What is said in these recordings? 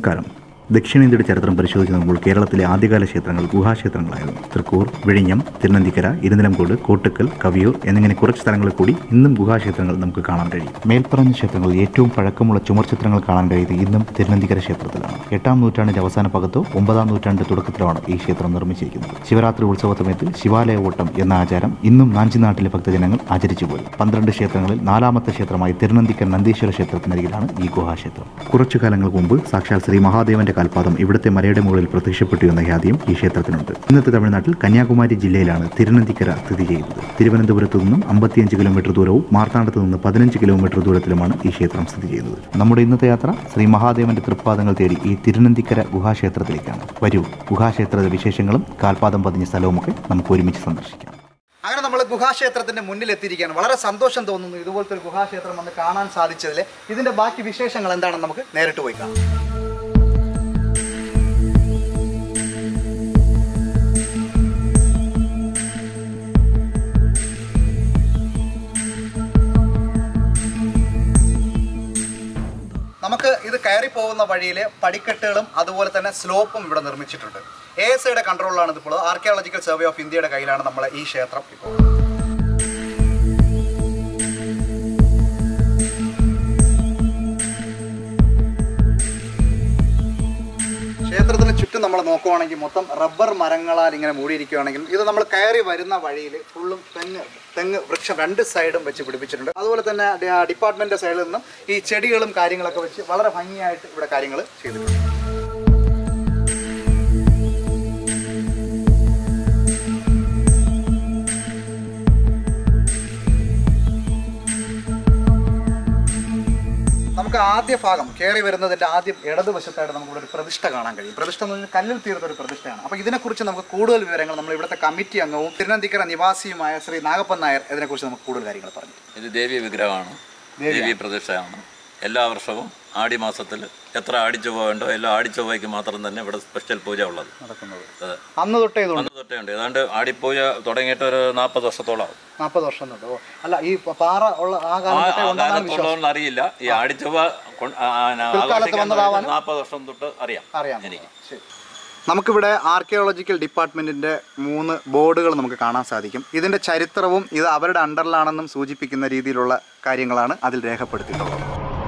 നമസ്കാരം ദക്ഷിണേന്ത്യയുടെ ചരിത്രം പരിശോധിച്ച് നോക്കുമ്പോൾ കേരളത്തിലെ ആദ്യകാല ക്ഷേത്രങ്ങൾ ഗുഹാക്ഷേത്രങ്ങളായിരുന്നു തൃക്കൂർ വിഴിഞ്ഞം തിരുനന്തിക്കര ഇരുനിലംകോട് കോട്ടുക്കൽ കവിയൂർ എന്നിങ്ങനെ കുറച്ച് സ്ഥലങ്ങളിൽ കൂടി ഇന്നും ഗുഹാക്ഷേത്രങ്ങൾ നമുക്ക് കാണാൻ കഴിയും മേൽപ്പറഞ്ഞ ക്ഷേത്രങ്ങളിൽ ഏറ്റവും പഴക്കമുള്ള ചുമർ ചിത്രങ്ങൾ കാണാൻ കഴിയുന്നത് ഇന്നും തിരുനന്തിക്കര ക്ഷേത്രത്തിലാണ് എട്ടാം നൂറ്റാണ്ടിന്റെ അവസാന ഭാഗത്തോ ഒമ്പതാം നൂറ്റാണ്ട് തുടക്കത്തിലാണ് ഈ ക്ഷേത്രം നിർമ്മിച്ചിരിക്കുന്നത് ശിവരാത്രി ഉത്സവ സമയത്ത് ശിവാലയ ഓട്ടം എന്ന ആചാരം ഇന്നും നാഞ്ചിനാട്ടിലെ ഭക്തജനങ്ങൾ ആചരിച്ചു പോരും പന്ത്രണ്ട് ക്ഷേത്രങ്ങളിൽ നാലാമത്തെ ക്ഷേത്രമായി തിരുനന്തിക്കൽ നന്ദീശ്വര ക്ഷേത്രത്തിനരികിലാണ് ഈ ഗുഹാക്ഷേത്രം കുറച്ചു കാലങ്ങൾക്ക് മുമ്പ് സാക്ഷാൽ ശ്രീ മഹാദേവന്റെ കാൽപാദം ഇവിടുത്തെ മലയുടെ മുകളിൽ പ്രത്യക്ഷപ്പെട്ടു എന്ന ഖ്യാതിയും ഈ ക്ഷേത്രത്തിനുണ്ട് ഇന്നത്തെ തമിഴ്നാട്ടിൽ കന്യാകുമാരി ജില്ലയിലാണ് തിരുനന്തിക്കര സ്ഥിതി ചെയ്യുന്നത് തിരുവനന്തപുരത്ത് നിന്നും അമ്പത്തിയഞ്ച് കിലോമീറ്റർ ദൂരവും മാർത്താണ്ഡത്ത് നിന്ന് പതിനഞ്ച് കിലോമീറ്റർ ദൂരത്തിലുമാണ് ഈ ക്ഷേത്രം സ്ഥിതി ചെയ്യുന്നത് നമ്മുടെ ഇന്നത്തെ യാത്ര ശ്രീ മഹാദേവന്റെ തൃപ്പാദങ്ങൾ തേടി ഈ തിരുനന്തിക്കര ഗുഹാക്ഷേത്രത്തിലേക്കാണ് വരൂ ഗുഹാക്ഷേത്രത്തിന്റെ വിശേഷങ്ങളും കാൽപാദം പതിഞ്ഞ സ്ഥലവുമൊക്കെ നമുക്ക് ഒരുമിച്ച് സന്ദർശിക്കാം അങ്ങനെ നമ്മൾ ഗുഹാക്ഷേത്രത്തിന്റെ മുന്നിൽ എത്തിയിരിക്കുകയാണ് വളരെ സന്തോഷം തോന്നുന്നു ഇതുപോലത്തെ ഒരു ഗുഹാക്ഷേത്രം വന്ന് കാണാൻ സാധിച്ചതിൽ ഇതിന്റെ ബാക്കി വിശേഷങ്ങൾ എന്താണെന്ന് നമുക്ക് നേരിട്ട് പോയി കാണാം നമുക്ക് ഇത് കയറി പോകുന്ന വഴിയിൽ പടിക്കെട്ടുകളും അതുപോലെ തന്നെ സ്ലോപ്പും ഇവിടെ നിർമ്മിച്ചിട്ടുണ്ട് എ എസ് ഐയുടെ കൺട്രോളിലാണ് ഇതിപ്പോൾ ആർക്കിയോളജിക്കൽ സർവേ ഓഫ് ഇന്ത്യയുടെ കയ്യിലാണ് നമ്മളെ ഈ ക്ഷേത്രം ഇപ്പോൾ ക്ഷേത്രത്തിന് ചുറ്റും നമ്മൾ നോക്കുവാണെങ്കിൽ മൊത്തം റബ്ബർ മരങ്ങളാൽ ഇങ്ങനെ മൂടിയിരിക്കുകയാണെങ്കിൽ ഇത് നമ്മൾ കയറി വരുന്ന വഴിയിൽ ഫുള്ളും തെങ്ങ് തെങ്ങ് വൃക്ഷം രണ്ട് സൈഡും വെച്ച് പിടിപ്പിച്ചിട്ടുണ്ട് അതുപോലെ തന്നെ ഡി- ഡിപ്പാർട്ട്മെന്റ് സൈഡിൽ നിന്നും ഈ ചെടികളും കാര്യങ്ങളൊക്കെ വെച്ച് വളരെ ഭംഗിയായിട്ട് ഇവിടെ കാര്യങ്ങൾ ചെയ്തിട്ടുണ്ട് നമുക്ക് ആദ്യ ഭാഗം കയറി വരുന്നതിന്റെ ആദ്യം ഇടതുവശത്തായിട്ട് നമുക്ക് ഇവിടെ ഒരു പ്രതിഷ്ഠ കാണാൻ കഴിയും പ്രതിഷ്ഠ എന്ന് പറഞ്ഞാൽ കല്ലിൽ തീർത്ത ഒരു പ്രതിഷ്ഠയാണ് അപ്പോൾ ഇതിനെക്കുറിച്ച് നമുക്ക് കൂടുതൽ വിവരങ്ങൾ നമ്മൾ ഇവിടുത്തെ കമ്മിറ്റി അംഗവും തിരുനന്തിക്കര നിവാസിയുമായ ശ്രീ നാഗപ്പൻ നായർ ഇതിനെക്കുറിച്ച് നമുക്ക് കൂടുതൽ കാര്യങ്ങൾ പറഞ്ഞു ഇത് ദേവി വിഗ്രഹമാണ് ദേവി പ്രതിഷ്ഠയാണ് എല്ലാ വർഷവും ആടി മാസത്തിൽ എത്ര ആടിച്ചൊവ്വ ഉണ്ടോ എല്ലാ ആടിച്ചൊവ്വയ്ക്ക് മാത്രം തന്നെ ഇവിടെ സ്പെഷ്യൽ പൂജ ഉള്ളത് നടക്കുന്നത് അതെ അന്ന് തൊട്ടേ ഇതുണ്ട് അന്ന് തൊട്ടേ ഉണ്ട് ഏതാണ്ട് ആടിപ്പൂജ തുടങ്ങിയിട്ട് ഒരു നാൽപ്പത് വർഷത്തോളം ആവും നാൽപ്പത് വർഷം തൊട്ട് ഓ അല്ല ഈ പ- പാറ ഉള്ള ആ ആ കാലം തൊട്ടേ ഉണ്ടെന്നാണ് വിശ്വാസം കാലത്തുള്ളതെന്ന് അറിയില്ല ഈ ആടിച്ചൊവ്വ കൊ- ആ, ആ, ആഘോഷിക്കാൻ വന്നതാവാനും? നാൽപ്പത് വർഷം തൊട്ട് അറിയാം അറിയാം എനിക്ക് ശരി നമുക്കിവിടെ ആർക്കിയോളജിക്കൽ ഡിപ്പാർട്ട്മെന്റിന്റെ മൂന്ന് ബോർഡുകൾ നമുക്ക് കാണാൻ സാധിക്കും ഇതിന്റെ ചരിത്രവും ഇത് അവരുടെ അണ്ടറിലാണെന്നും സൂചിപ്പിക്കുന്ന രീതിയിലുള്ള കാര്യങ്ങളാണ് അതിൽ രേഖപ്പെടുത്തിയിട്ടുള്ളത്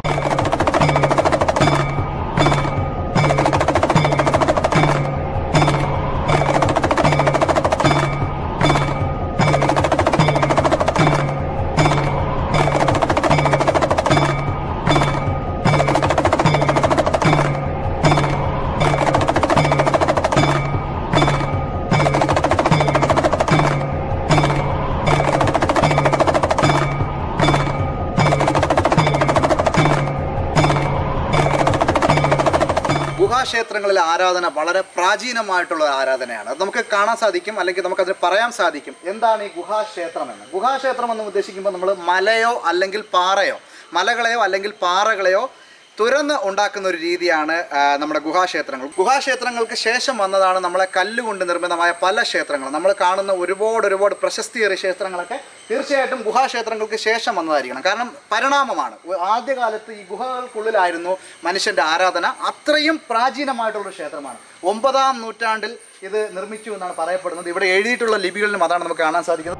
ഗുഹാക്ഷേത്രങ്ങളിലെ ആരാധന വളരെ പ്രാചീനമായിട്ടുള്ള ഒരു ആരാധനയാണ് അത് നമുക്ക് കാണാൻ സാധിക്കും അല്ലെങ്കിൽ നമുക്കതിന് പറയാൻ സാധിക്കും എന്താണ് ഈ ഗുഹാക്ഷേത്രം എന്ന് ഗുഹാക്ഷേത്രം എന്ന് ഉദ്ദേശിക്കുമ്പോൾ നമ്മൾ മലയോ അല്ലെങ്കിൽ പാറയോ മലകളെയോ അല്ലെങ്കിൽ പാറകളെയോ തുരന്ന് ഉണ്ടാക്കുന്ന ഒരു രീതിയാണ് ആ, നമ്മുടെ ഗുഹാക്ഷേത്രങ്ങൾ ഗുഹാക്ഷേത്രങ്ങൾക്ക് ശേഷം വന്നതാണ് നമ്മളെ കല്ലുകൊണ്ട് നിർമ്മിതമായ പല ക്ഷേത്രങ്ങളും നമ്മൾ കാണുന്ന ഒരുപാട് ഒരുപാട് പ്രശസ്തിയേറിയ ക്ഷേത്രങ്ങളൊക്കെ തീർച്ചയായിട്ടും ഗുഹാക്ഷേത്രങ്ങൾക്ക് ശേഷം വന്നതായിരിക്കണം കാരണം പരിണാമമാണ് ഉ- ആദ്യകാലത്ത് ഈ ഗുഹകൾക്കുള്ളിലായിരുന്നു മനുഷ്യന്റെ ആരാധന അത്രയും പ്രാചീനമായിട്ടുള്ള ഒരു ക്ഷേത്രമാണ് ഒമ്പതാം നൂറ്റാണ്ടിൽ ഇത് നിർമ്മിച്ചു എന്നാണ് പറയപ്പെടുന്നത് ഇവിടെ എഴുതിയിട്ടുള്ള ലിപികളിലും അതാണ് നമുക്ക് കാണാൻ സാധിക്കുന്നത്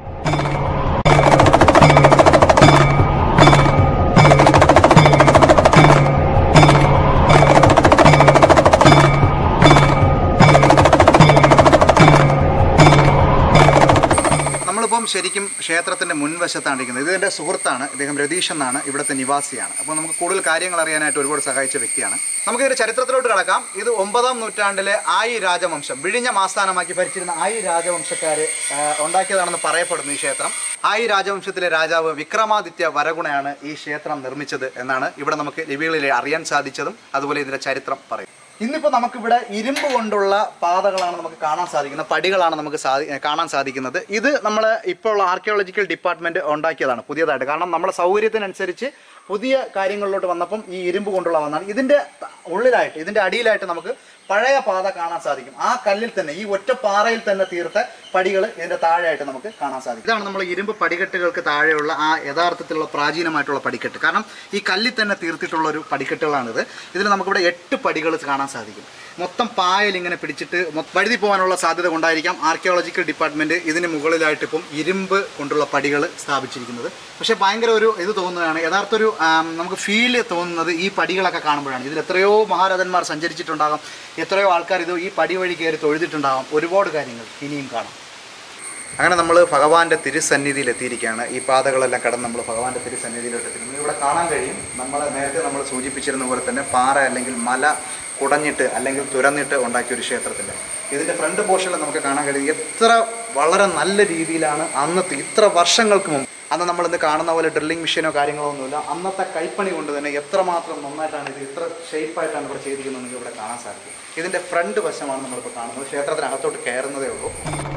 നമ്മളിപ്പം ശരിക്കും ക്ഷേത്രത്തിന്റെ മുൻവശത്താണ് ഇരിക്കുന്നത് ഇത് എൻ്റെ സുഹൃത്താണ് ഇദ്ദേഹം രതീഷ് എന്നാണ് ഇവിടുത്തെ നിവാസിയാണ് അപ്പോൾ നമുക്ക് കൂടുതൽ കാര്യങ്ങൾ അറിയാനായിട്ട് ഒരുപാട് സഹായിച്ച വ്യക്തിയാണ് നമുക്ക് ഇതിന്റെ ചരിത്രത്തിലോട്ട് കടക്കാം ഇത് ഒമ്പതാം നൂറ്റാണ്ടിലെ ആയി രാജവംശം വിഴിഞ്ഞം ആസ്ഥാനമാക്കി ഭരിച്ചിരുന്ന ആയി രാജവംശക്കാർ ഉണ്ടാക്കിയതാണെന്ന് പറയപ്പെടുന്നു ഈ ക്ഷേത്രം ആയി രാജവംശത്തിലെ രാജാവ് വിക്രമാദിത്യ വരഗുണയാണ് ഈ ക്ഷേത്രം നിർമ്മിച്ചത് എന്നാണ് ഇവിടെ നമുക്ക് ലിപികളിൽ അറിയാൻ സാധിച്ചതും അതുപോലെ ഇതിന്റെ ചരിത്രം പറയും ഇന്നിപ്പോൾ നമുക്കിവിടെ ഇരുമ്പ് കൊണ്ടുള്ള പാതകളാണ് നമുക്ക് കാണാൻ സാധിക്കുന്നത് പടികളാണ് നമുക്ക് സാധി കാണാൻ സാധിക്കുന്നത് ഇത് നമ്മൾ ഇപ്പോൾ ഉള്ള ആർക്കിയോളജിക്കൽ ഡിപ്പാർട്ട്മെന്റ് ഉണ്ടാക്കിയതാണ് പുതിയതായിട്ട് കാരണം നമ്മുടെ സൗകര്യത്തിനനുസരിച്ച് പുതിയ കാര്യങ്ങളിലോട്ട് വന്നപ്പം ഈ ഇരുമ്പ് കൊണ്ടുള്ള വന്നാണ് ഇതിൻ്റെ ഉള്ളിലായിട്ട് ഇതിൻ്റെ അടിയിലായിട്ട് നമുക്ക് പഴയ പാത കാണാൻ സാധിക്കും ആ കല്ലിൽ തന്നെ ഈ ഒറ്റ പാറയിൽ തന്നെ തീർത്ത പടികൾ ഇതിന്റെ താഴെയായിട്ട് നമുക്ക് കാണാൻ സാധിക്കും ഇതാണ് നമ്മൾ ഇരുമ്പ് പടികെട്ടുകൾക്ക് താഴെയുള്ള ആ യഥാർത്ഥത്തിലുള്ള പ്രാചീനമായിട്ടുള്ള പടിക്കെട്ട് കാരണം ഈ കല്ലിൽ തന്നെ തീർത്തിട്ടുള്ള ഒരു പടിക്കെട്ടുകളാണിത് ഇതിൽ നമുക്കിവിടെ എട്ട് പടികൾ കാണാൻ സാധിക്കും മൊത്തം പായൽ ഇങ്ങനെ പിടിച്ചിട്ട് മൊ- വഴുതി പോകാനുള്ള സാധ്യത കൊണ്ടായിരിക്കാം ആർക്കിയോളജിക്കൽ ഡിപ്പാർട്ട്മെന്റ് ഇതിന് മുകളിലായിട്ട് ഇപ്പം ഇരുമ്പ് കൊണ്ടുള്ള പടികൾ സ്ഥാപിച്ചിരിക്കുന്നത് പക്ഷേ ഭയങ്കര ഒരു ഇത് തോന്നുന്നതാണ് യഥാർത്ഥ ഒരു ആം, നമുക്ക് ഫീല് തോന്നുന്നത് ഈ പടികളൊക്കെ കാണുമ്പോഴാണ് ഇതിൽ എത്രയോ മഹാരഥന്മാർ സഞ്ചരിച്ചിട്ടുണ്ടാകാം എത്രയോ ആൾക്കാർ ഇത് ഈ പടി വഴി കയറി തൊഴുതിട്ടുണ്ടാകാം ഒരുപാട് കാര്യങ്ങൾ ഇനിയും കാണാം അങ്ങനെ നമ്മൾ ഭഗവാന്റെ തിരുസന്നിധിയിൽ എത്തിയിരിക്കുകയാണ് ഈ പാതകളെല്ലാം കടന്ന് നമ്മൾ ഭഗവാന്റെ തിരുസന്നിധിയിലോട്ട് എത്തി നിങ്ങൾ ഇവിടെ കാണാൻ കഴിയും നമ്മൾ നേരത്തെ നമ്മൾ സൂചിപ്പിച്ചിരുന്ന പോലെ തന്നെ പാറ അല്ലെങ്കിൽ മല കുടഞ്ഞിട്ട് അല്ലെങ്കിൽ തുരന്നിട്ട് ഉണ്ടാക്കിയ ഒരു ക്ഷേത്രത്തിൻ്റെ ഇതിൻ്റെ ഫ്രണ്ട് പോർഷനിൽ നമുക്ക് കാണാൻ കഴിയും എത്ര വളരെ നല്ല രീതിയിലാണ് അന്നത്തെ ഇത്ര വർഷങ്ങൾക്ക് മുമ്പ് അന്ന് നമ്മളിന്ന് കാണുന്ന പോലെ ഡ്രില്ലിംഗ് മെഷീനോ കാര്യങ്ങളോ ഒന്നുമില്ല അന്നത്തെ കൈപ്പണി കൊണ്ട് തന്നെ എത്രമാത്രം നന്നായിട്ടാണ് ഇത് ഇത്ര ഷേപ്പായിട്ടാണ് ഇവിടെ ചെയ്തിരിക്കുന്നത് നിങ്ങൾക്ക് ഇവിടെ കാണാൻ സാധിക്കും ഇതിൻ്റെ ഫ്രണ്ട് വശമാണ് നമ്മളിപ്പോൾ കാണുന്നത് ക്ഷേത്രത്തിനകത്തോട്ട് കയറുന്നതേ ഉള്ളൂ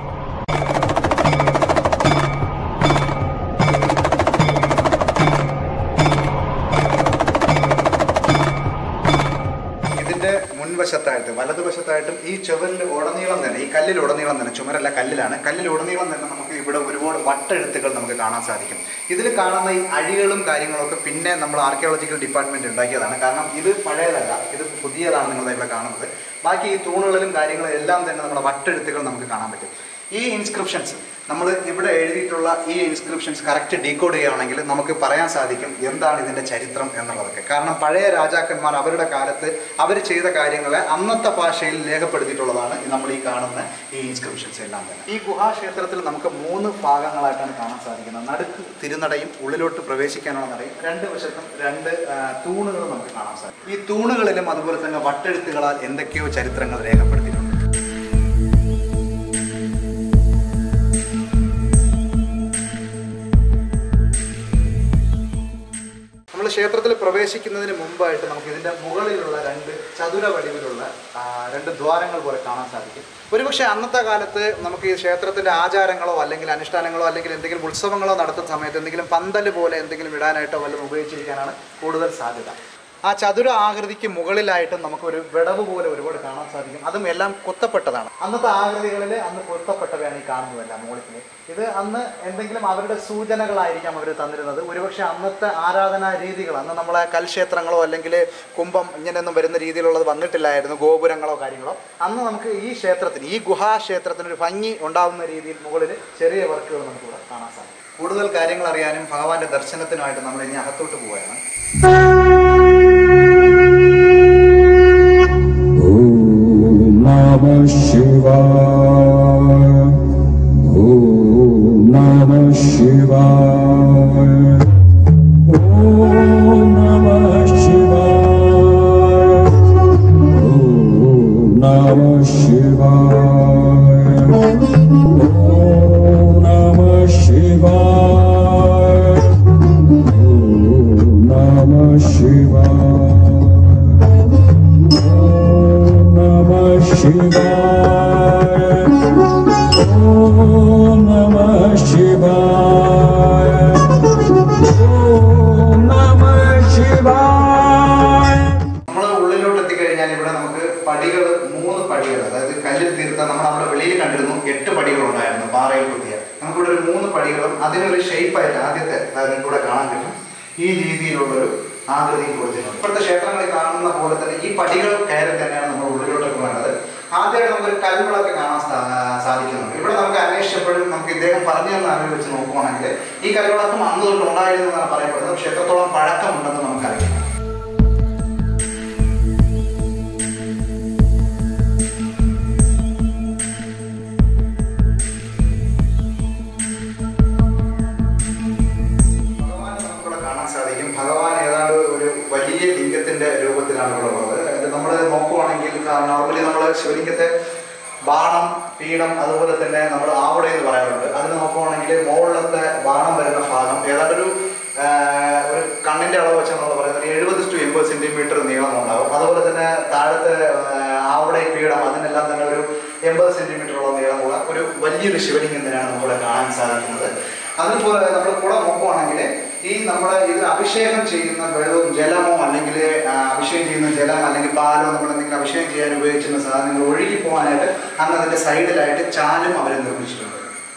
ഇതിന്റെ മുൻവശത്തായിട്ട് വലതുവശത്തായിട്ടും ഈ ചുവരിൽ ഉടനീളം തന്നെ ഈ കല്ലിൽ ഉടനീളം തന്നെ ചുമരല്ല കല്ലിലാണ് കല്ലിൽ ഉടനീളം തന്നെ നമുക്ക് ഇവിടെ ഒരുപാട് വട്ടെഴുത്തുകൾ നമുക്ക് കാണാൻ സാധിക്കും ഇതിൽ കാണുന്ന ഈ അഴികളും കാര്യങ്ങളൊക്കെ പിന്നെ നമ്മൾ ആർക്കിയോളജിക്കൽ ഡിപ്പാർട്ട്മെന്റ് ഉണ്ടാക്കിയതാണ് കാരണം ഇത് പഴയതല്ല ഇത് പുതിയതാണ് നിങ്ങൾ ഇവിടെ കാണുന്നത് ബാക്കി ഈ തൂണുകളിലും കാര്യങ്ങളും എല്ലാം തന്നെ നമ്മുടെ വട്ടെഴുത്തുകൾ നമുക്ക് കാണാൻ പറ്റും ഈ ഇൻസ്ക്രിപ്ഷൻസ് നമ്മൾ ഇവിടെ എഴുതിയിട്ടുള്ള ഈ ഇൻസ്ക്രിപ്ഷൻസ് കറക്റ്റ് ഡീകോഡ് ചെയ്യുകയാണെങ്കിൽ നമുക്ക് പറയാൻ സാധിക്കും എന്താണ് ഇതിൻ്റെ ചരിത്രം എന്നുള്ളതൊക്കെ കാരണം പഴയ രാജാക്കന്മാർ അവരുടെ കാലത്ത് അവർ ചെയ്ത കാര്യങ്ങളെ അന്നത്തെ ഭാഷയിൽ രേഖപ്പെടുത്തിയിട്ടുള്ളതാണ് നമ്മൾ ഈ കാണുന്ന ഈ ഇൻസ്ക്രിപ്ഷൻസ് എല്ലാം തന്നെ ഈ ഗുഹാക്ഷേത്രത്തിൽ നമുക്ക് മൂന്ന് ഭാഗങ്ങളായിട്ടാണ് കാണാൻ സാധിക്കുന്നത് നടുക്ക് തിരുനടയും ഉള്ളിലോട്ട് പ്രവേശിക്കാനുള്ള നടയും രണ്ട് വശത്തും രണ്ട് ആ, തൂണുകളും നമുക്ക് കാണാൻ സാധിക്കും ഈ തൂണുകളിലും അതുപോലെ തന്നെ വട്ടെഴുത്തുകളാൽ എന്തൊക്കെയോ ചരിത്രങ്ങൾ രേഖപ്പെടുത്തിയിട്ടുണ്ട് നമ്മൾ ക്ഷേത്രത്തിൽ പ്രവേശിക്കുന്നതിന് മുമ്പായിട്ട് നമുക്ക് ഇതിന്റെ മുകളിലുള്ള രണ്ട് ചതുര വടിവിലുള്ള ആ, രണ്ട് ദ്വാരങ്ങൾ പോലെ കാണാൻ സാധിക്കും ഒരുപക്ഷെ അന്നത്തെ കാലത്ത് നമുക്ക് ഈ ക്ഷേത്രത്തിന്റെ ആചാരങ്ങളോ അല്ലെങ്കിൽ അനുഷ്ഠാനങ്ങളോ അല്ലെങ്കിൽ എന്തെങ്കിലും ഉത്സവങ്ങളോ നടത്തുന്ന സമയത്ത് എന്തെങ്കിലും പന്തല് പോലെ എന്തെങ്കിലും ഇടാനായിട്ടോ വല്ലതും ഉപയോഗിച്ചിരിക്കാനാണ് കൂടുതൽ സാധ്യത ആ ചതുര ആകൃതിക്ക് മുകളിലായിട്ടും നമുക്കൊരു വിടവ് പോലെ ഒരുപാട് കാണാൻ സാധിക്കും അതും എല്ലാം കൊത്തപ്പെട്ടതാണ് അന്നത്തെ ആകൃതികളിൽ അന്ന് കൊത്തപ്പെട്ടവയാണ് ഈ കാണുന്നതെല്ലാം മുകളിൽ ഇത് അന്ന് എന്തെങ്കിലും അവരുടെ സൂചനകളായിരിക്കാം അവർ തന്നിരുന്നത് ഒരുപക്ഷെ അന്നത്തെ ആരാധനാ രീതികൾ അന്ന് നമ്മളെ കൽക്ഷേത്രങ്ങളോ അല്ലെങ്കിൽ കുംഭം ഇങ്ങനെയൊന്നും വരുന്ന രീതിയിലുള്ളത് വന്നിട്ടില്ലായിരുന്നു ഗോപുരങ്ങളോ കാര്യങ്ങളോ അന്ന് നമുക്ക് ഈ ക്ഷേത്രത്തിന് ഈ ഗുഹാക്ഷേത്രത്തിന് ഒരു ഭംഗി ഉണ്ടാവുന്ന രീതിയിൽ മുകളിൽ ചെറിയ വർക്കുകൾ നമുക്കിവിടെ കാണാൻ സാധിക്കും കൂടുതൽ കാര്യങ്ങൾ അറിയാനും ഭഗവാന്റെ ദർശനത്തിനുമായിട്ട് നമ്മൾ ഇനി അകത്തോട്ട് പോവുകയാണ് ॐ नमः शिवाय ॐ नमः शिवाय ॐ नमः शिवाय ॐ नमः शिवाय ॐ नमः शिवाय ॐ नमः शिवाय ॐ नमः शिवाय ॐ नमः शिवाय ॐ नमः शिवाय നമ്മൾ ഉള്ളിലോട്ട് എത്തിക്കഴിഞ്ഞാൽ ഇവിടെ നമുക്ക് പടികൾ മൂന്ന് പടികൾ അതായത് കല്ലിൽ തീർത്ത നമ്മൾ അവിടെ വെളിയിൽ കണ്ടിരുന്നു എട്ട് പടികൾ ഉണ്ടായിരുന്നു പാറയിൽ കുത്തിയ നമുക്കിവിടെ ഒരു മൂന്ന് പടികളും അതിനൊരു ഷേപ്പായിട്ട് ആദ്യത്തെ അതായത് നിങ്ങൾക്ക് ഇവിടെ കാണാൻ പറ്റും ഈ രീതിയിലുള്ളൊരു ആകൃതിയും കൊടുത്തിട്ടുണ്ട് ഇപ്പോഴത്തെ ക്ഷേത്രങ്ങളിൽ കാണുന്ന പോലെ തന്നെ ഈ പടികൾ കയറി തന്നെയാണ് നമ്മൾ ഉള്ളിലോട്ടൊക്കെ വേണ്ടത് ആദ്യമായിട്ട് നമുക്കൊരു കൽവിളക്ക് കാണാൻ സാ- സാധിക്കുന്നുണ്ട് ഇവിടെ നമുക്ക് അന്വേഷിച്ചപ്പോഴും നമുക്ക് ഇദ്ദേഹം പറഞ്ഞു തന്ന അറിവ് വെച്ച് നോക്കുവാണെങ്കിൽ ഈ കൽവിളക്കം അന്ന് തൊട്ട് ഉണ്ടായിരുന്നു എന്നാണ് പറയപ്പെടുന്നത് പക്ഷെ എത്രത്തോളം പഴക്കമുണ്ടെന്ന് നമുക്കറിയാം ഭഗവാനെ നമുക്കിവിടെ കാണാൻ സാധിക്കും ഭഗവാൻ ഏതാണ്ട് ഒരു വലിയ ലിംഗത്തിന്റെ രൂപത്തിലാണ് ഇവിടെ ഉള്ളത് നമ്മൾ നോക്കുവാണെങ്കിൽ നോർമലി നമ്മൾ ശിവലിംഗത്തെ ബാണം പീഠം അതുപോലെ തന്നെ നമ്മൾ ആവട എന്ന് പറയാറുണ്ട് അതിന് നോക്കുവാണെങ്കിൽ മുകളിലത്തെ ബാണം വരുന്ന ഭാഗം ഏതാണ്ട് ഒരു ആ, ഒരു കണ്ണിന്റെ അളവ് വെച്ച് നമ്മൾ പറയുന്നത് എഴുപത് ടു എൺപത് സെന്റിമീറ്റർ നീളം ഉണ്ടാവും അതുപോലെ തന്നെ താഴത്തെ ആവടെ പീഠം അതിനെല്ലാം തന്നെ ഒരു എൺപത് സെന്റിമീറ്ററോളം നീളമുള്ള ഒരു വലിയൊരു ശിവലിംഗം തന്നെയാണ് നമുക്കിവിടെ കാണാൻ സാധിക്കുന്നത് അതുപോലെ നമ്മൾ കൂടെ നോക്കുവാണെങ്കിൽ ഈ നമ്മൾ ഇത് അഭിഷേകം ചെയ്യുന്ന വെള്ളവും ജലമോ അല്ലെങ്കിൽ ആ, അഭിഷേകം ചെയ്യുന്ന ജലം അല്ലെങ്കിൽ പാലോ നമ്മൾ എന്തെങ്കിലും അഭിഷേകം ചെയ്യാൻ ഉപയോഗിക്കുന്ന സാധനങ്ങൾ ഒഴുകി പോകാനായിട്ട് അന്ന് അതിന്റെ സൈഡിലായിട്ട് ചാലും അവർ നിർമ്മിച്ചിട്ടുണ്ട്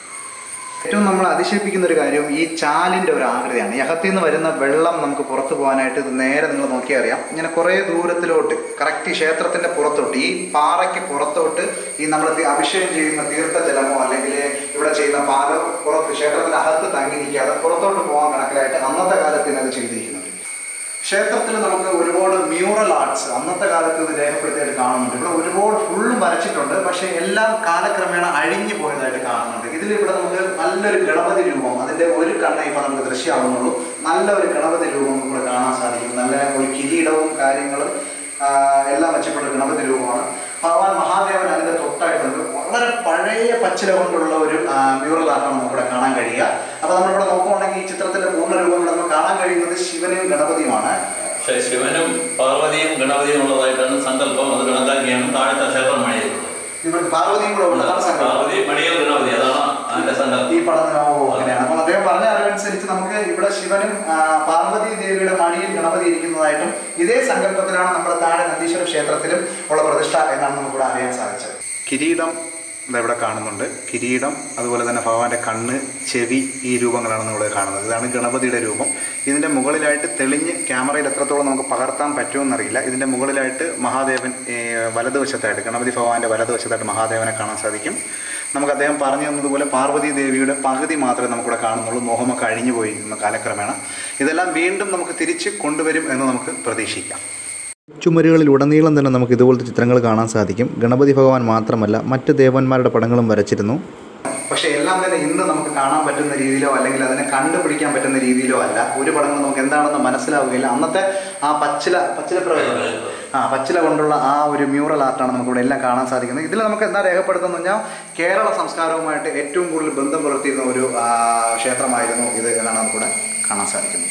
ഏറ്റവും നമ്മൾ അതിശയിപ്പിക്കുന്ന ഒരു കാര്യം ഈ ചാലിന്റെ ഒരു ആകൃതിയാണ് ഈ അകത്തിൽ നിന്ന് വരുന്ന വെള്ളം നമുക്ക് പുറത്തു പോകാനായിട്ട് ഇത് നേരെ നിങ്ങൾ നോക്കിയാൽ അറിയാം ഇങ്ങനെ കുറേ ദൂരത്തിലോട്ട് കറക്റ്റ് ഈ ക്ഷേത്രത്തിന്റെ പുറത്തോട്ട് ഈ പാറയ്ക്ക് പുറത്തോട്ട് ഈ നമ്മൾ തി- അഭിഷേകം ചെയ്യുന്ന തീർത്ഥജലമോ അല്ലെങ്കിൽ ഇവിടെ ചെയ്യുന്ന പാലോ പുറത്ത് ക്ഷേത്രത്തിന്റെ അകത്ത് തങ്ങി നിൽക്കാതെ പുറത്തോട്ട് പോകാൻ കണക്കിലായിട്ട് അന്നത്തെ കാലത്ത് ഇത് ചെയ്തിരിക്കുന്നുണ്ട് ക്ഷേത്രത്തിൽ നമുക്ക് ഒരുപാട് മ്യൂറൽ ആർട്സ് അന്നത്തെ കാലത്ത് ഇത് രേഖപ്പെടുത്തിയായിട്ട് കാണുന്നുണ്ട് ഇവിടെ ഒരുപാട് ഫുള്ളും വരച്ചിട്ടുണ്ട് പക്ഷേ എല്ലാം കാലക്രമേണ അഴിഞ്ഞു പോയതായിട്ട് കാണുന്നുണ്ട് ഇതിൽ ഇവിടെ നമുക്ക് നല്ലൊരു ഗണപതി രൂപം അതിന്റെ ഒരു കണ്ണേ ഇപ്പം നമുക്ക് ദൃശ്യമാവുന്നുള്ളൂ നല്ല ഒരു ഗണപതി രൂപം നമുക്ക് കാണാൻ സാധിക്കും നല്ല ഒരു കിരീടവും കാര്യങ്ങളും ആ, എല്ലാം വെച്ചിട്ടുള്ള ഒരു ഗണപതി രൂപമാണ് ഭഗവാൻ മഹാദേവൻ അതിന്റെ തൊട്ടായിട്ടുണ്ട് വളരെ പഴയ പച്ചില കൊണ്ടുള്ള ഒരു മ്യൂറൽ ആർട്ടാണ് നമുക്കിവിടെ കാണാൻ കഴിയുക അപ്പോൾ നമ്മളിവിടെ നോക്കുവാണെങ്കിൽ ഈ ചിത്രത്തിന്റെ പൂർണ്ണ രൂപം ഇവിടെ നമുക്ക് കാണാൻ കഴിയുന്നത് ശിവനും ഗണപതിയുമാണ് പക്ഷേ ശിവനും പാർവതിയും ഗണപതിയും ഉള്ളതായിട്ടാണ് സങ്കല്പം അത് കണക്കാക്കിയാണ് താഴത്തെ ക്ഷേത്രം പണിയുന്നത് ഇവിടെ പാർവതിയും കൂടെ ഉള്ളതാണ് സംഘം പാർവതി മണിയൽ ഗണപതി അതാണ് അതിന്റെ സങ്കല്പം ഈ പടത്തിന് ഓ അങ്ങനെയാണ് അപ്പോൾ അദ്ദേഹം പറഞ്ഞ അറിവനുസരിച്ച് നമുക്ക് ഇവിടെ ശിവനും ആ, പാർവതി ദേവിയുടെ മണിയിൽ ഗണപതി ഇരിക്കുന്നതായിട്ടും ഇതേ സങ്കല്പത്തിലാണ് നമ്മുടെ താഴെ നന്ദീശ്വര ക്ഷേത്രത്തിലും ഉള്ള പ്രതിഷ്ഠ എന്നാണ് നമുക്കിവിടെ അറിയാൻ സാധിച്ചത് കിരീടം ദാ ഇവിടെ കാണുന്നുണ്ട് കിരീടം അതുപോലെ തന്നെ ഭഗവാന്റെ കണ്ണ് ചെവി ഈ രൂപങ്ങളാണ് നമ്മൾ കാണുന്നത് ഇതാണ് ഗണപതിയുടെ രൂപം ഇതിൻ്റെ മുകളിലായിട്ട് തെളിഞ്ഞ് ക്യാമറയിൽ എത്രത്തോളം നമുക്ക് പകർത്താൻ പറ്റുമെന്നറിയില്ല ഇതിൻ്റെ മുകളിലായിട്ട് മഹാദേവൻ ഏ, വലതുവശത്തായിട്ട് ഗണപതി ഭഗവാന്റെ വലതുവശത്തായിട്ട് മഹാദേവനെ കാണാൻ സാധിക്കും നമുക്ക് അദ്ദേഹം പറഞ്ഞു തന്നതുപോലെ പാർവതി ദേവിയുടെ പകുതി മാത്രമേ നമുക്കിവിടെ കാണുന്നുള്ളൂ മോഹമൊക്കെ അഴിഞ്ഞു പോയിരിക്കുന്ന കാലക്രമേണ ഇതെല്ലാം വീണ്ടും നമുക്ക് തിരിച്ച് കൊണ്ടുവരും എന്ന് നമുക്ക് പ്രതീക്ഷിക്കാം ചുമരുകളിൽ ഉടനീളം തന്നെ നമുക്ക് ഇതുപോലത്തെ ചിത്രങ്ങൾ കാണാൻ സാധിക്കും ഗണപതി ഭഗവാൻ മാത്രമല്ല മറ്റ് ദേവന്മാരുടെ പടങ്ങളും വരച്ചിരുന്നു പക്ഷെ എല്ലാം തന്നെ ഇന്ന് നമുക്ക് കാണാൻ പറ്റുന്ന രീതിയിലോ അല്ലെങ്കിൽ അതിനെ കണ്ടുപിടിക്കാൻ പറ്റുന്ന രീതിയിലോ അല്ല ഒരു പടങ്ങൾ നമുക്ക് എന്താണെന്ന് മനസ്സിലാവുകയില്ല അന്നത്തെ ആ പച്ചില പച്ചില പ്രയോഗം ആ പച്ചില കൊണ്ടുള്ള ആ ഒരു മ്യൂറൽ ആർട്ടാണ് നമുക്കിവിടെ എല്ലാം കാണാൻ സാധിക്കുന്നത് ഇതിൽ നമുക്ക് എന്താ രേഖപ്പെടുത്തുന്നത് പറഞ്ഞാൽ കേരള സംസ്കാരവുമായിട്ട് ഏറ്റവും കൂടുതൽ ബന്ധം പുലർത്തിയിരുന്ന ഒരു ആ, ക്ഷേത്രമായിരുന്നു ഇത് എന്നാണ് നമുക്കിവിടെ കാണാൻ സാധിക്കുന്നത്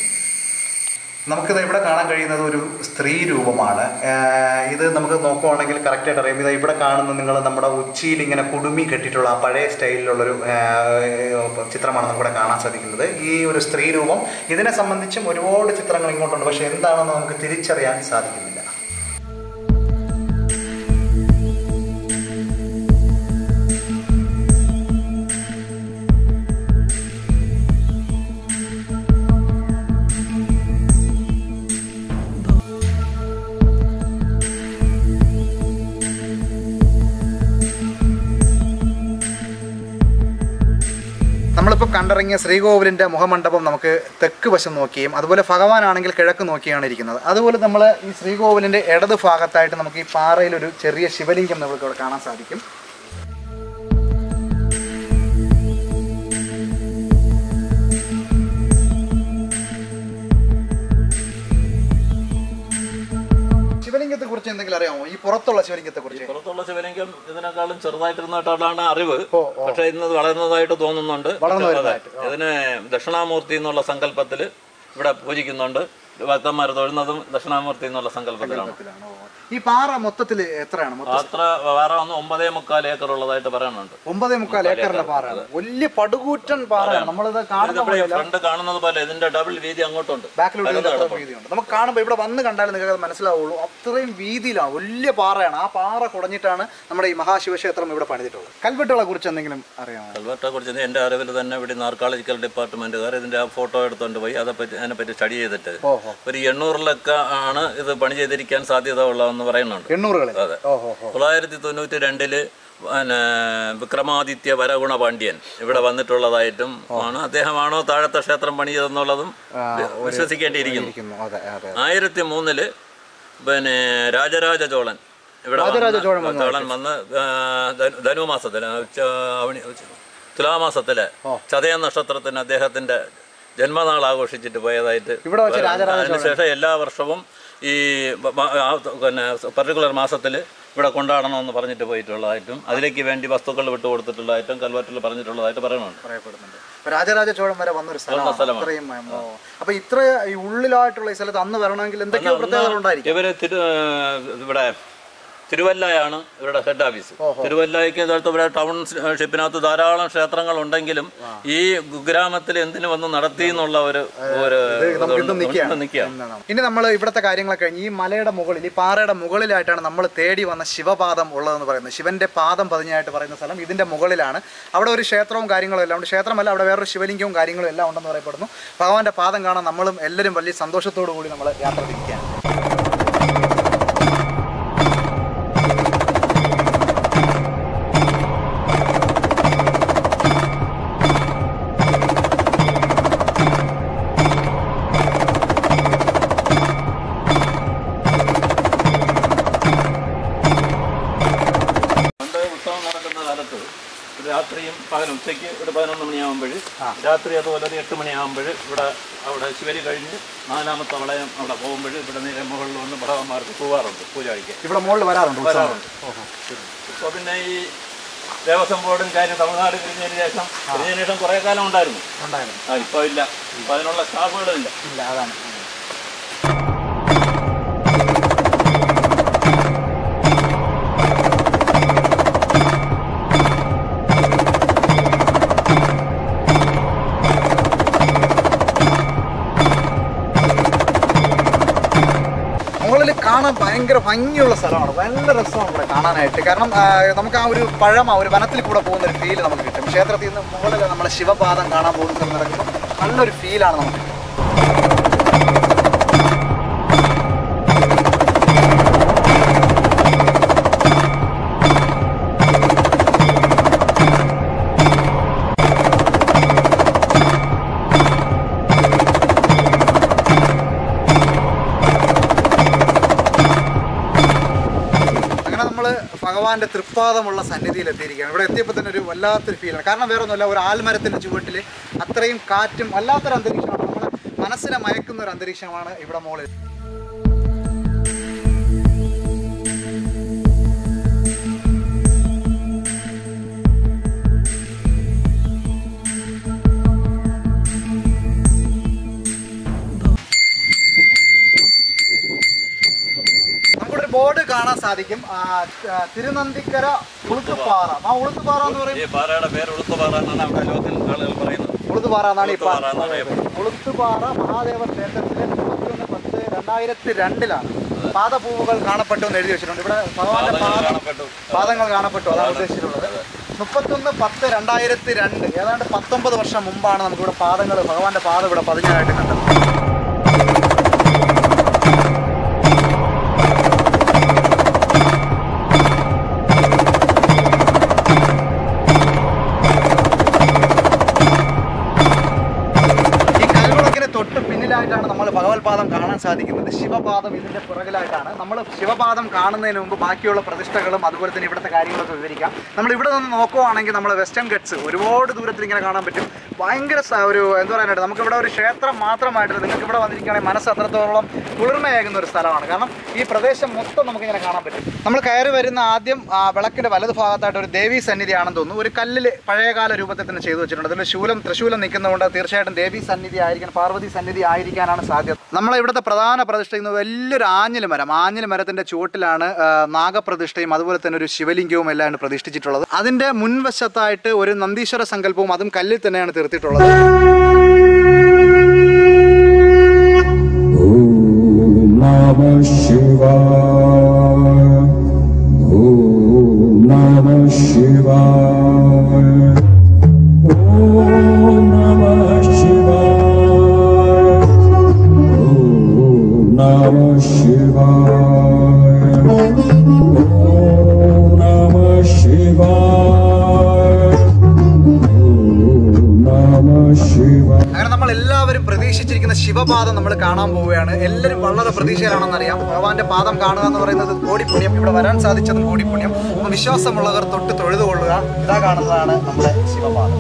നമുക്കിത് ഇവിടെ കാണാൻ കഴിയുന്നത് ഒരു സ്ത്രീ രൂപമാണ് ഏഹ് ഇത് നമുക്ക് നോക്കുവാണെങ്കിൽ കറക്റ്റായിട്ട് അറിയാം ഇത് ഇവിടെ കാണുന്ന നിങ്ങൾ നമ്മുടെ ഉച്ചിയിൽ ഇങ്ങനെ കുടുമി കെട്ടിയിട്ടുള്ള ആ പഴയ സ്റ്റൈലിലുള്ളൊരു ഏഹ് ചിത്രമാണ് നമുക്കിവിടെ കാണാൻ സാധിക്കുന്നത് ഈ ഒരു സ്ത്രീ രൂപം ഇതിനെ സംബന്ധിച്ചും ഒരുപാട് ചിത്രങ്ങൾ ഇങ്ങോട്ടുണ്ട് പക്ഷെ എന്താണെന്ന് നമുക്ക് തിരിച്ചറിയാൻ സാധിക്കുന്നില്ല നമ്മളിപ്പോൾ കണ്ടിറങ്ങിയ ശ്രീകോവിലിൻ്റെ മുഖമണ്ഡപം നമുക്ക് തെക്ക് വശം നോക്കിയും അതുപോലെ ഭഗവാനാണെങ്കിൽ കിഴക്ക് നോക്കിയാണ് ഇരിക്കുന്നത് അതുപോലെ നമ്മൾ ഈ ശ്രീകോവിലിൻ്റെ ഇടത് ഭാഗത്തായിട്ട് നമുക്ക് ഈ പാറയിൽ ഒരു ചെറിയ ശിവലിംഗം നമുക്ക് ഇവിടെ കാണാൻ സാധിക്കും ശിവലിംഗത്തെ കുറിച്ച് എന്തെങ്കിലും അറിയാമോ ഈ പുറത്തുള്ള ശിവലിംഗത്തെ കുറിച്ച് പുറത്തുള്ള ശിവലിംഗം ഇതിനേക്കാളും ചെറുതായിട്ടിരുന്നിട്ടാണ് അറിവ് ഓ, പക്ഷെ ഇന്ന് വളർന്നതായിട്ട് തോന്നുന്നുണ്ട് വളർന്നു അതെ. വരുന്നതായിട്ട്, ഇതിന് ദക്ഷിണാമൂർത്തി എന്നുള്ള സങ്കല്പത്തിൽ ഇവിടെ പൂജിക്കുന്നുണ്ട് ഭക്തന്മാർ തൊഴുന്നതും ദക്ഷിണാമൂർത്തി എന്നുള്ള സങ്കല്പത്തിലാണ് ഈ പാറ മൊത്തത്തിൽ എത്രയാണ് മൊത്തം അത്ര വേറെ ഒന്ന് ഒമ്പതേ മുക്കാൽ ഏക്കർ ഉള്ളതായിട്ട് പറയാനുണ്ട് ഒമ്പതേ മുക്കാൽ ഏക്കറിന്റെ പാറയാണ് വലിയ പടുകൂറ്റൻ പാറയാണ് നമ്മളിത് കാണുന്ന ഇതിവിടെ പോലെയല്ല ഫ്രണ്ട് കാണുന്നത് പോലെ ഇതിന്റെ ഡബിൾ വീതി അങ്ങോട്ടുണ്ട് ബാക്കിലോട്ട് അകത്ത് ഇതിന്റെ അത്ര കിടപ്പുണ്ട്. വീതിയുണ്ട് നമുക്ക് കാണുമ്പോൾ ഇവിടെ വന്ന് കണ്ടാലും നിങ്ങൾക്ക് അത് മനസ്സിലാവുള്ളൂ അത്രയും വീതിയിലാണ് വലിയ പാറയാണ് ആ പാറ കുടഞ്ഞിട്ടാണ് നമ്മുടെ ഈ മഹാശിവക്ഷേത്രം ഇവിടെ പണിതിട്ടുള്ളത് കൽവെട്ടുകളെ കുറിച്ച് എന്തെങ്കിലും അറിയാമോ കൽവറ്റെ കുറിച്ച് എൻ്റെ അറിവിൽ തന്നെ ഇവിടെ ആർക്കാളജിക്കൽ ഡിപ്പാർട്ട്മെന്റുകാർ ഇതിന്റെ ആ ഫോട്ടോ എടുത്തുകൊണ്ട് പോയി അതേപ്പറ്റി അതിനെപ്പറ്റി സ്റ്റഡി ചെയ്തിട്ട് ഓഹോ ഒരു എണ്ണൂറിലൊക്കെ ആണ് ഇത് പണി ചെയ്തിരിക്കാൻ സാധ്യത ഉള്ളതെന്ന് പറയുന്നുണ്ട് എണ്ണൂറുകളിൽ അതെ. ഓഹോ ഹോ തൊള്ളായിരത്തി തൊണ്ണൂറ്റി രണ്ടില് പിന്നെ വിക്രമാദിത്യ വരഗുണ പാണ്ഡ്യൻ ഇവിടെ വന്നിട്ടുള്ളതായിട്ടും ആണ് അദ്ദേഹമാണോ താഴത്തെ ക്ഷേത്രം പണിയതെന്നുള്ളതും വിശ്വസിക്കേണ്ടിയിരിക്കുന്നു ഇരിക്കുന്നു അതെ അതെ ആയിരത്തി മൂന്നില് പിന്നെ രാജരാജ ചോളൻ ഇവിടെ രാജരാജ വന്ന് ചോളൻ വന്നു. ചോളൻ വന്ന് ആ, ധനു- ധനുമാസത്തില് ച- അവണി- തുലാമാസത്തില് ചതയ നക്ഷത്രത്തിന് അദ്ദേഹത്തിന്റെ ജന്മനാൾ ആഘോഷിച്ചിട്ട് പോയതായിട്ട് ഇവിടെ വെച്ച് രാജരാജ അതിനുശേഷം എല്ലാ വർഷവും ഈ ബ- ബ- ആ പിന്നെ പർട്ടിക്കുലർ മാസത്തിൽ ഇവിടെ കൊണ്ടാടണമെന്ന് പറഞ്ഞിട്ട് പോയിട്ടുള്ളതായിട്ടും അതിലേക്ക് വേണ്ടി വസ്തുക്കൾ വിട്ടുകൊടുത്തിട്ടുള്ളതായിട്ടും കൽവറ്റിൽ പറഞ്ഞിട്ടുള്ളതായിട്ട് പറയുന്നുണ്ട് പറയപ്പെടുന്നുണ്ട് അപ്പൊ രാജരാജ ചോഴൻ വരെ വന്നൊരു സ്ഥലമാണ് സ്ഥലമാണ്. അത്രയും ഓ. അപ്പൊ ഇത്ര ഈ ഉള്ളിലായിട്ടുള്ള ഈ സ്ഥലത്ത് അന്ന് വരണമെങ്കിൽ എന്തൊക്കെയോ പ്രത്യേകതകൾ ഉണ്ടായിരിക്കും ഇവര് തിരു ഇവിടെ തിരുവല്ലയാണ് ഇവരുടെ ഹെഡ് ഓഫീസ് തിരുവല്ലയ്ക്ക് അടുത്ത് ഇവിടെ ടൗൺഷിപ്പിനകത്ത് ധാരാളം ക്ഷേത്രങ്ങൾ ഉണ്ടെങ്കിലും ഈ കുഗ്രാമത്തിൽ എന്തിനു വന്ന് നടത്തി എന്നുള്ള ഒരു ഒരു നമുക്ക് ഇന്നും നിൽക്കുകയാണ്. നിൽക്കുകയാണ് ഇനി നമ്മൾ ഇവിടുത്തെ കാര്യങ്ങളൊക്കെ കഴിഞ്ഞ് ഈ മലയുടെ മുകളിൽ ഈ പാറയുടെ മുകളിലായിട്ടാണ് നമ്മൾ തേടി വന്ന ശിവപാദം ഉള്ളതെന്ന് പറയുന്നത് ശിവന്റെ പാദം പതിഞ്ഞായിട്ട് പറയുന്ന സ്ഥലം ഇതിന്റെ മുകളിലാണ് അവിടെ ഒരു ക്ഷേത്രവും കാര്യങ്ങളും എല്ലാം ഉണ്ട് ക്ഷേത്രമല്ല അവിടെ വേറൊരു ശിവലിംഗവും കാര്യങ്ങളും എല്ലാം ഉണ്ടെന്ന് പറയപ്പെടുന്നു ഭഗവാന്റെ പാദം കാണാൻ നമ്മളും എല്ലാവരും വലിയ സന്തോഷത്തോടു കൂടി നമ്മൾ യാത്ര തിരിക്കുകയാണ് പണ്ട് ഉത്സവം നടക്കുന്ന കാലത്ത് രാത്രിയും പകലും ഉച്ചയ്ക്ക് ഒരു പതിനൊന്ന് മണിയാകുമ്പോൾ രാത്രി അതുപോലെ ഒരു എട്ട് മണിയാകുമ്പോൾ ഇവിടെ അവിടെ ശിവരി കഴിഞ്ഞ് നാലാമത്തെ വളയം അവിടെ പോകുമ്പോൾ ഇവിടെ നേരെ മുകളിൽ വന്ന് ഭഗവാന്മാർക്ക് പോവാറുണ്ട് പൂജാരിക്ക് ഇവിടെ മുകളിൽ വരാറുണ്ട് ഉത്സവം വരാറുണ്ട് ഇപ്പോൾ പിന്നെ ഈ ദേവസ്വം ബോർഡും കാര്യം തമിഴ്നാട് കഴിഞ്ഞതിന് ശേഷം കഴിഞ്ഞതിന് ശേഷം കുറേ കാലം ഉണ്ടായിരുന്നു ഉണ്ടായിരുന്നു ആ ഇപ്പോൾ ഇല്ല ഇപ്പോൾ അതിനുള്ള സ്റ്റാഫുകളില്ല ഇല്ല അതാണ് മുകളിൽ കാണാൻ ഭയങ്കര ഭംഗിയുള്ള സ്ഥലമാണ് ഭയങ്കര രസമാണ് ഇവിടെ കാണാനായിട്ട് കാരണം ആ, നമുക്ക് ആ ഒരു പഴമ ഒരു വനത്തിൽ കൂടെ പോകുന്ന ഒരു ഫീൽ നമുക്ക് കിട്ടും ക്ഷേത്രത്തിൽ നിന്ന് മുകളിൽ നമ്മളെ ശിവപാദം കാണാൻ പോകുന്ന സ്ഥലം നടക്കുമ്പോൾ നല്ലൊരു ഫീലാണ് നമുക്ക് കിട്ടുന്നത്. അങ്ങനെ നമ്മൾ ഭഗവാന്റെ തൃപ്പാദമുള്ള സന്നിധിയിൽ എത്തിയിരിക്കുകയാണ് ഇവിടെ എത്തിയപ്പോൾ തന്നെ ഒരു വല്ലാത്തൊരു ഫീലാണ് കാരണം വേറെ ഒന്നുമല്ല ഒരു ആൽമരത്തിൻ്റെ ചുവട്ടിൽ അത്രയും കാറ്റും വല്ലാത്തൊരു അന്തരീക്ഷമാണ് നമ്മുടെ മനസ്സിനെ മയക്കുന്ന ഒരു അന്തരീക്ഷമാണ് ഇവിടെ മുകളിൽ നമുക്കൊരു ബോർഡ് കാണാൻ സാധിക്കും ആ, ആ, തിരുനന്ദിക്കര ഉളുത്തുപാറ ആ ഉളുത്തുപാറ എന്ന് പറയും ഈ പാറയുടെ പേര് ഉളുത്തുപാറ എന്നാണ് അവിടെ ലോകത്തിൽ ആളുകൾ പറയുന്നത് ഉളുത്തുപാറ എന്നാണ് ഈ പാറ ഉളുത്തുപാറ എന്നാണ് അറിയപ്പെടുന്നത്. ഉളുത്തുപാറ മഹാദേവ ക്ഷേത്രത്തിലെ മുപ്പത്തിയൊന്ന് പത്ത് രണ്ടായിരത്തി രണ്ടിലാണ് പാദപൂവുകൾ കാണപ്പെട്ടു എന്ന് എഴുതി വെച്ചിട്ടുണ്ട് ഇവിടെ ഭഗവാന്റെ പാദങ്ങൾ പാദം കാണപ്പെട്ടു. പാദങ്ങൾ കാണപ്പെട്ടു അതാണ് ഉദ്ദേശിച്ചിട്ടുള്ളത് മുപ്പത്തൊന്ന് പത്ത് രണ്ടായിരത്തി രണ്ട് ഏതാണ്ട് പത്തൊമ്പത് വർഷം മുമ്പാണ് നമുക്കിവിടെ പാദങ്ങൾ ഭഗവാന്റെ പാദം ഇവിടെ പതിഞ്ഞായിട്ട് കണ്ടത് ഈ കൽവിളക്കിന് തൊട്ട് പിന്നിലായിട്ടാണ് നമ്മൾ ഭഗവത്പാദം കാണാൻ സാധിക്കുന്നത് ശിവപാദം ഇതിന്റെ പുറകിലായിട്ടാണ് നമ്മൾ ശിവപാദം കാണുന്നതിന് മുമ്പ് ബാക്കിയുള്ള പ്രതിഷ്ഠകളും അതുപോലെ തന്നെ ഇവിടുത്തെ കാര്യങ്ങളൊക്കെ വിവരിക്കാം നമ്മൾ ഇവിടെ നിന്ന് നോക്കുവാണെങ്കിൽ നമ്മൾ വെസ്റ്റേൺ ഗട്ട്സ് ഒരുപാട് ദൂരത്തിൽ ഇങ്ങനെ കാണാൻ പറ്റും ഭയങ്കര സ- ഒരു എന്താ പറയാനായിട്ട് നമുക്ക് ഇവിടെ ഒരു ക്ഷേത്രം മാത്രമായിട്ട് നിങ്ങൾക്ക് ഇവിടെ വന്നിരിക്കുകയാണെങ്കിൽ മനസ്സ് അത്രത്തോളം കുളിർമയാകുന്ന ഒരു സ്ഥലമാണ് കാരണം ഈ പ്രദേശം മൊത്തം നമുക്ക് ഇങ്ങനെ കാണാൻ പറ്റും നമ്മൾ കയറി വരുന്ന ആദ്യം ആ വിളക്കിന്റെ വലത് ഭാഗത്തായിട്ട് ഒരു ദേവീ സന്നിധിയാണെന്ന് തോന്നുന്നു ഒരു കല്ലിൽ പഴയകാല രൂപത്തിൽ തന്നെ ചെയ്തു വെച്ചിട്ടുണ്ട് അതിൽ ശൂലം തൃശൂലം നിൽക്കുന്നതുകൊണ്ട് തീർച്ചയായിട്ടും ദേവീ സന്നിധി ആയിരിക്കാൻ പാർവതി സന്നിധി ആയിരിക്കാനാണ് സാധ്യത നമ്മളെ ഇവിടുത്തെ പ്രധാന പ്രതിഷ്ഠ ഇന്ന് വലിയൊരു ആഞ്ഞില് മരം ആഞ്ഞില് മരത്തിന്റെ ചുവട്ടിലാണ് ആ, നാഗപ്രതിഷ്ഠയും അതുപോലെ തന്നെ ഒരു ശിവലിംഗവും എല്ലാം പ്രതിഷ്ഠിച്ചിട്ടുള്ളത് അതിന്റെ മുൻവശത്തായിട്ട് ഒരു നന്ദീശ്വര സങ്കല്പവും അതും കല്ലിൽ തന്നെയാണ് തീർത്തിട്ടുള്ളത് ॐ नमः शिवाय ॐ नमः शिवाय ॐ नमः शिवाय ॐ नमः शिवाय ॐ नमः शिवाय ॐ नमः शिवाय അങ്ങനെ നമ്മൾ എല്ലാവരും പ്രതീക്ഷിച്ചിരിക്കുന്ന ശിവപാദം നമ്മൾ കാണാൻ പോവുകയാണ് എല്ലാവരും വളരെ പ്രതീക്ഷയിലാണെന്നറിയാം ഭഗവാന്റെ പാദം കാണുക എന്ന് പറയുന്നത് കോടിപ്പുണ്യം ഇവിടെ വരാൻ സാധിച്ചതും കോടിപ്പുണ്യം അപ്പോൾ വിശ്വാസമുള്ളവർ തൊട്ട് തൊഴുതുകൊള്ളുക ഇതാ കാണുന്നതാണ് നമ്മുടെ ശിവപാദം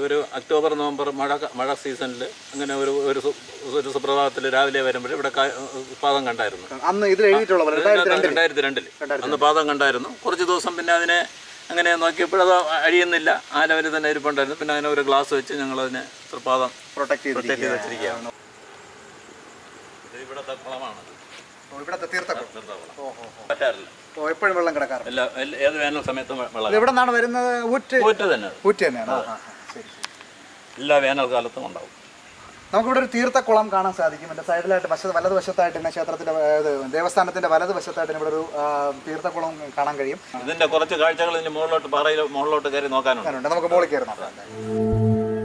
ഒരു ഒക്ടോബർ നവംബർ മഴ മഴ സീസണിൽ അങ്ങനെ ഒരു ഒരു സു- ഒരു സുപ്രഭാതത്തിൽ രാവിലെ വരുമ്പോൾ ഇവിടെ കാ- പാദം കണ്ടായിരുന്നു അന്ന് ഇതിൽ എഴുതിയിട്ടുള്ള പോലെ രണ്ടായിരത്തി രണ്ടിൽ രണ്ടായിരത്തി രണ്ടിൽ അന്ന് പാദം കണ്ടായിരുന്നു കുറച്ച് ദിവസം പിന്നെ അതിനെ അങ്ങനെ നോക്കിയപ്പോൾ അത് അഴിയുന്നില്ല ആ ലെവലിൽ തന്നെ ഇരിപ്പുണ്ടായിരുന്നു പിന്നെ അങ്ങനെ ഒരു ഗ്ലാസ് വെച്ച് ഞങ്ങൾ അതിനെ തൃപ്പാദം പ്രൊട്ടക്ട് പ്രൊട്ടക്ട് ചെയ്ത് ചെയ്തിരിക്കുകയാണ് വെച്ചിരിക്കുകയാണ് ഇത് ഇവിടുത്തെ കുളമാണ് ഓ, ഇവിടത്തെ തീർത്ഥക്കുളം തീർത്ഥക്കുളം പറ്റാറില്ല ഓ എപ്പോഴും വെള്ളം കിടക്കാറുണ്ട് എല്ലാ എല്ലാ- ഏത് വേനൽ സമയത്തും വെ- ഇത് വെള്ളം എവിടെ നിന്നാണ് വരുന്നത് ഊറ്റ് ഊറ്റ് തന്നെ ഊറ്റ് തന്നെയാണ് ആ, ആ, ആ, ശരി ശരി എല്ലാ വേനൽക്കാലത്തും ഉണ്ടാവും നമുക്കിവിടെ ഒരു തീർത്ഥക്കുളം കാണാൻ സാധിക്കും എൻ്റെ സൈഡിലായിട്ട് വശ വലതുവശത്തായിട്ട് തന്നെ ക്ഷേത്രത്തിൻ്റെ ഇത് ദേവസ്ഥാനത്തിൻ്റെ വലതുവശത്തായിട്ട് ഇവിടെ ഒരു ആ, തീർത്ഥക്കുളം കാണാൻ കഴിയും ഇതിന്റെ കുറച്ച് കാഴ്ചകൾ ഇതിന്റെ മുകളിലോട്ട് പാറയിൽ മുകളിലോട്ട് കയറി നോക്കാനുണ്ട് അങ്ങനെയുണ്ട് നമുക്ക് മുകളിൽ കയറി നോക്കാം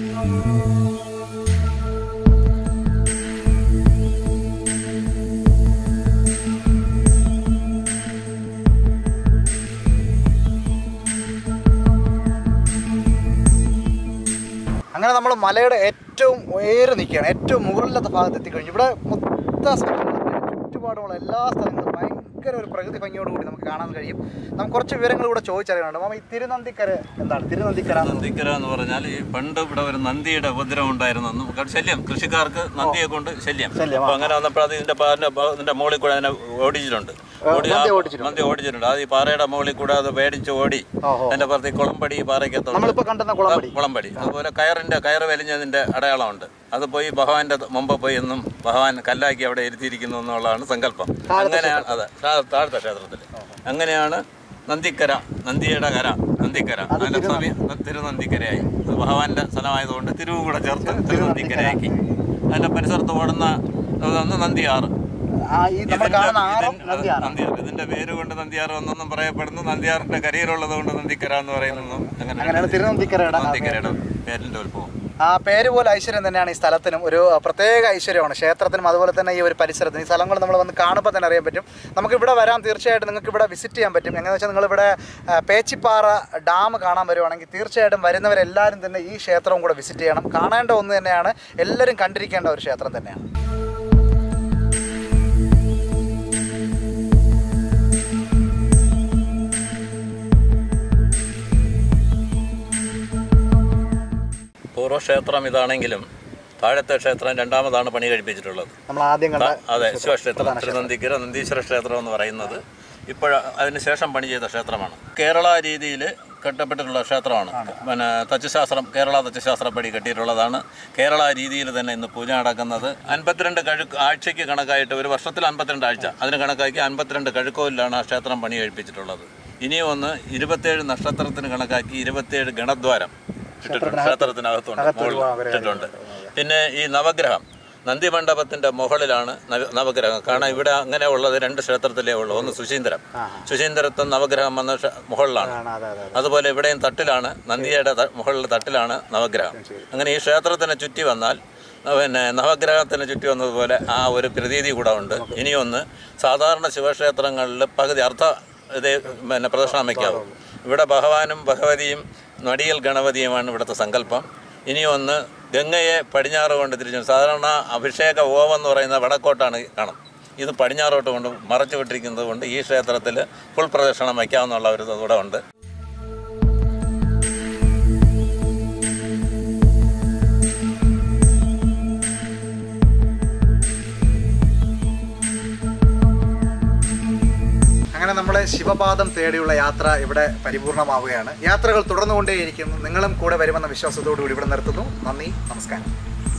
അങ്ങനെ നമ്മൾ മലയുടെ ഏറ്റവും ഉയരെ നിൽക്കുകയാണ് ഏറ്റവും മുകളിലത്തെ ഭാഗത്ത് എത്തിക്കഴിഞ്ഞു ഇവിടെ മൊത്തം സ്ഥലങ്ങളും ചുറ്റുപാടുമുള്ള എല്ലാ സ്ഥലങ്ങളും ഭയങ്കര ഒരു പ്രകൃതി ഭംഗിയോടുകൂടി നമുക്ക് കാണാൻ കഴിയും നമുക്ക് കുറച്ച് വിവരങ്ങൾ കൂടെ ചോദിച്ചറിയാനുണ്ട് മാമ ഈ തിരുനന്ദിക്കര എന്താണ് തിരുനന്ദിക്കര എന്ന് നന്ദിക്കര എന്ന് പറഞ്ഞാൽ ഈ പണ്ട് ഇവിടെ ഒരു നന്ദിയുടെ ഉപദ്രവം ഉണ്ടായിരുന്നു അന്ന് കാരണം ശല്യം കൃഷിക്കാർക്ക് നന്ദിയെ കൊണ്ട് ശല്യം ശല്യം, അപ്പൊ അങ്ങനെ വന്നപ്പോൾ അത് ഇതിന്റെ പാറിന്റെ ഭാ- ഇതിന്റെ മുകളിൽ കൂടെ അതിനെ ഓടിച്ചിട്ടുണ്ട് ഓടി ആ- നന്ദി ഓടിച്ചിട്ടുണ്ട്. നന്ദി ഓടിച്ചിട്ടുണ്ട് അത് ഈ പാറയുടെ മുകളിൽ കൂടെ അത് പേടിച്ച് ഓടി ഓഹോ. അതിന്റെ പുറത്ത് ഈ കുളമ്പടി ഈ പാറയ്ക്കത്തുണ്ട് നമ്മളിപ്പോൾ കണ്ടെന്ന കുളമ്പടി കുളമ്പടി അതുപോലെ കയറിന്റെ കയറ് വലിഞ്ഞതിന്റെ അടയാളമുണ്ട് അത് പോയി ഭഗവാന്റെ മുമ്പ് പോയി എന്നും ഭഗവാൻ കല്ലാക്കി അവിടെ ഇരുത്തിയിരിക്കുന്നു എന്നുള്ളതാണ് സങ്കല്പം അങ്ങനെയാണ് അതെ താ- താഴത്തെ ക്ഷേത്രത്തിൽ അങ്ങനെയാണ് നന്ദിക്കര നന്ദിയുടെ കര നന്ദിക്കര അതിന്റെ സമയം തിരുനന്ദിക്കരയായി അത് ഭഗവാന്റെ സ്ഥലമായതുകൊണ്ട് തിരുവ് കൂടെ ചേർത്ത് തിരുനന്ദിക്കരയാക്കി അതിന്റെ പരിസരത്ത് ഓടുന്ന ഒന്ന് നന്ദിയാറ് ആ ഈ നമ്മൾ ഇതിന്റെ- കാണുന്ന ആറും ഇതിൻ- നന്ദിയാണ് നന്ദിയാർ ഇതിന്റെ പേര് കൊണ്ട് നന്ദിയാർ വന്നെന്നും പറയപ്പെടുന്നു നന്ദിയാറിന്റെ കരിയിലുള്ളത് കൊണ്ട് നന്ദിക്കര എന്ന് പറയുന്നു അങ്ങനെയാണ് തിരുനന്ദിക്കരയുടെ ആ നന്ദിക്കരയുടെ പേരിന്റെ ഉത്ഭവം ആ പേര് പോലെ ഐശ്വര്യം തന്നെയാണ് ഈ സ്ഥലത്തിനും ഒരു പ്രത്യേക ഐശ്വര്യമാണ് ക്ഷേത്രത്തിനും അതുപോലെ തന്നെ ഈ ഒരു പരിസരത്തിനും ഈ സ്ഥലങ്ങൾ നമ്മൾ വന്ന് കാണുമ്പോൾ തന്നെ അറിയാൻ പറ്റും നമുക്ക് ഇവിടെ വരാൻ തീർച്ചയായിട്ടും നിങ്ങൾക്ക് ഇവിടെ വിസിറ്റ് ചെയ്യാൻ പറ്റും എങ്ങനെയാണെന്ന് വെച്ചാൽ നിങ്ങളിവിടെ ആ, പേച്ചിപ്പാറ ഡാം കാണാൻ വരുവാണെങ്കിൽ തീർച്ചയായിട്ടും വരുന്നവരെല്ലാവരും തന്നെ ഈ ക്ഷേത്രവും കൂടെ വിസിറ്റ് ചെയ്യണം കാണേണ്ട ഒന്ന് തന്നെയാണ് എല്ലാവരും കണ്ടിരിക്കേണ്ട ഒരു ക്ഷേത്രം തന്നെയാണ് പൂർവ്വക്ഷേത്രം ഇതാണെങ്കിലും താഴത്തെ ക്ഷേത്രം രണ്ടാമതാണ് പണി കഴിപ്പിച്ചിട്ടുള്ളത് നമ്മൾ ആദ്യം കണ്ട അതെ ശിവക്ഷേത്രം തിരുനന്ദിക്കര നന്ദീശ്വര ക്ഷേത്രം എന്ന് പറയുന്നത് ഇപ്പോൾ അതിന് ശേഷം പണി ചെയ്ത ക്ഷേത്രമാണ് കേരള രീതിയിൽ കെട്ടപ്പെട്ടിട്ടുള്ള ക്ഷേത്രമാണ് പിന്നെ തച്ചുശാസ്ത്രം കേരള തച്ചുശാസ്ത്രപ്പടി കെട്ടിയിട്ടുള്ളതാണ് കേരള രീതിയിൽ തന്നെ ഇന്ന് പൂജ നടക്കുന്നത് അൻപത്തിരണ്ട് കഴുക്ക് ആഴ്ചയ്ക്ക് കണക്കായിട്ട് ഒരു വർഷത്തിൽ അൻപത്തിരണ്ട് ആഴ്ച അതിന് കണക്കാക്കി അൻപത്തിരണ്ട് കഴുക്കോലിലാണ് ആ ക്ഷേത്രം പണി കഴിപ്പിച്ചിട്ടുള്ളത് ഇനിയും ഒന്ന് ഇരുപത്തേഴ് നക്ഷത്രത്തിന് കണക്കാക്കി ഇരുപത്തേഴ് ഗണദ്വാരം ഇട്ടിട്ടുണ്ട് ക്ഷേത്രത്തിനകത്തുണ്ട് മുകളിൽ ഇട്ടിട്ടുണ്ട് പിന്നെ ഈ നവഗ്രഹം നന്ദി മണ്ഡപത്തിന്റെ മുകളിലാണ് നവ- നവഗ്രഹം കാരണം ഇവിടെ അങ്ങനെ ഉള്ളത് രണ്ട് ക്ഷേത്രത്തിലേ ഉള്ളൂ ഒന്ന് സുശീന്ദ്രം സുശീന്ദ്രത്തും നവഗ്രഹം വന്ന ക്ഷ- മുകളിലാണ് അതെ അതെ അതുപോലെ ഇവിടെയും തട്ടിലാണ് നന്ദിയുടെ ത- മുകളിൽ തട്ടിലാണ് നവഗ്രഹം അങ്ങനെ ഈ ക്ഷേത്രത്തിനെ ചുറ്റി വന്നാൽ ന- പിന്നെ നവഗ്രഹത്തിന് ചുറ്റി വന്നതുപോലെ ആ ഒരു പ്രതീതി കൂടെ ഉണ്ട് ഇനിയൊന്ന് സാധാരണ ശിവക്ഷേത്രങ്ങളിൽ പകുതി അർത്ഥ ഇത് പിന്നെ പ്രദക്ഷിണം വയ്ക്കാവും ഇവിടെ ഭഗവാനും ഭഗവതിയും നടിയൽ ഗണപതിയുമാണ് ഇവിടുത്തെ സങ്കല്പം ഇനിയൊന്ന് ഗംഗയെ പടിഞ്ഞാറ് കൊണ്ട് തിരിച്ചു സാധാരണ അഭിഷേക ഓവം എന്ന് പറയുന്ന വടക്കോട്ടാണ് കാണും ഇത് പടിഞ്ഞാറോട്ട് കൊണ്ട് മറച്ചു വിട്ടിരിക്കുന്നത് കൊണ്ട് ഈ ക്ഷേത്രത്തിൽ ഫുൾ പ്രദക്ഷിണം വയ്ക്കാമെന്നുള്ള ഒരു കൂടെ ഉണ്ട് അങ്ങനെ നമ്മുടെ ശിവപാദം തേടിയുള്ള യാത്ര ഇവിടെ പരിപൂർണമാവുകയാണ് യാത്രകൾ തുടർന്നുകൊണ്ടേയിരിക്കുന്നു നിങ്ങളും കൂടെ വരുമെന്ന വിശ്വാസത്തോടു കൂടി ഇവിടെ നിർത്തുന്നു നന്ദി നമസ്കാരം